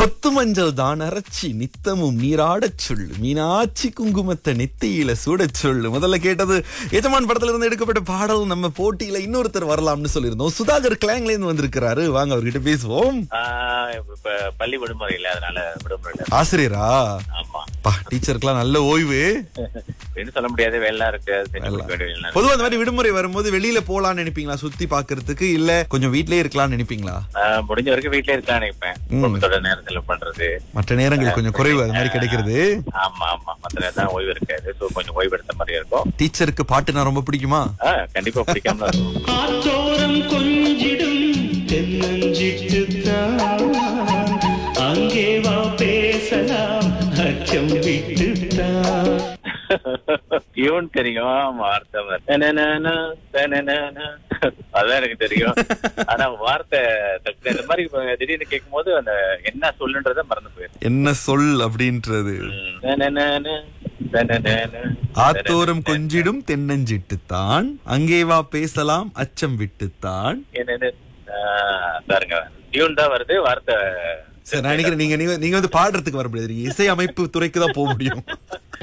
கொத்து மஞ்சள் தான் அரைச்சி நித்தமும் நீராடச் சொல்லு மீனாட்சி குங்குமத்தை நெத்தியில சூடச் சொல்லு முதல்ல கேட்டது எஜமான் படத்துல இருந்து எடுக்கப்பட்ட பாடல் நம்ம போட்டியில இன்னொருத்தர் வரலாம்னு சொல்லியிருந்தோம் சுதாகர் கிளாங்ல இருந்து வந்திருக்கிறாரு வாங்க அவர்கிட்ட பேசுவோம் ஆஹ் இப்ப பள்ளி விடுமுறை இல்ல அதனால விடுமுறை இல்ல ஆசிரியரா ஆமா பா டீச்சருக்குலாம் நல்ல ஓய்வு என்ன சொல்ல முடியாது வேலை இருக்கு அது செஞ்சு கொடுக்க வேண்டிய வேலை இருக்கு. பொதுவா அந்த மாதிரி விடுமுறை வரும்போது வெளியில போலாம்னு நினைப்பீங்களா சுத்தி பாக்குறதுக்கு இல்ல கொஞ்சம் வீட்லயே இருக்கலாம்னு நினைப்பீங்களா ஆஹ் முடிஞ்ச வரைக்கும் வீட்லயே இருக்கலாம் நினைப்பேன் குடும்பத்தோட நேரத்துல பண்றது மற்ற நேரங்கள் கொஞ்சம் குறைவு அது மாதிரி கிடைக்கிறது ஆமா ஆமா மத்த நேரம் தான் ஓய்வு இருக்காது சோ கொஞ்சம் ஓய்வு எடுத்த மாதிரி இருக்கும் டீச்சருக்கு பாட்டுனா ரொம்ப பிடிக்குமா ஆஹ் கண்டிப்பா பிடிக்காம இருக்கும் ஆத்தோரம் கொஞ்சிடும் தென்னஞ்சிட்டுத்தான் அங்கே வா பேசலாம் அச்சம் விட்டுத்தான் டியூன் தெரியும் வார்த்தை வர- தனனன, தனனன. அதான் எனக்கு தெரியும் ஆனா வார்த்தை டக்குனு இந்த மாதிரி இப்ப திடீர்னு கேட்கும் போது அந்த என்ன சொல்லுன்றத மறந்து போயிடும் என்ன சொல் அப்படின்றது தனனன, தனனன, ஆத்தோரம் கொஞ்சிடும் தென்னஞ்சிட்டுத்தான் அங்கே வா பேசலாம் அச்சம் விட்டுத்தான் என்னன்னு ஆஹ் பாருங்க டியூன் தான் வருது வார்த்தை சரி நான் நினைக்கிறேன் நீங்க நீங்க- நீங்க வந்து பாடுறதுக்கு வர முடியாது நீங்க இசை அமைப்பு துறைக்கு தான் போக முடியும்